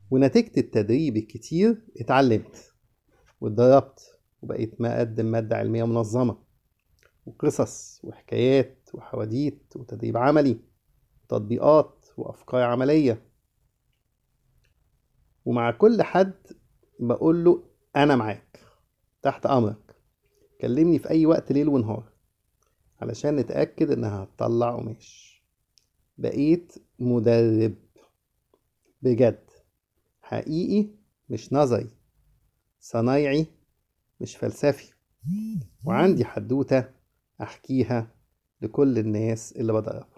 ونتيجة التدريب الكتير اتعلمت واتدربت وبقيت مقدم مادة علمية منظمة وقصص وحكايات وحواديت وتدريب عملي وتطبيقات وأفكار عملية ومع كل حد بقول له أنا معاك تحت أمرك كلمني في أي وقت ليل ونهار علشان نتأكد إنها هتطلع قماش بقيت مدرب بجد حقيقي مش نظري صنايعي مش فلسفي وعندي حدوتة أحكيها لكل الناس اللي بدربها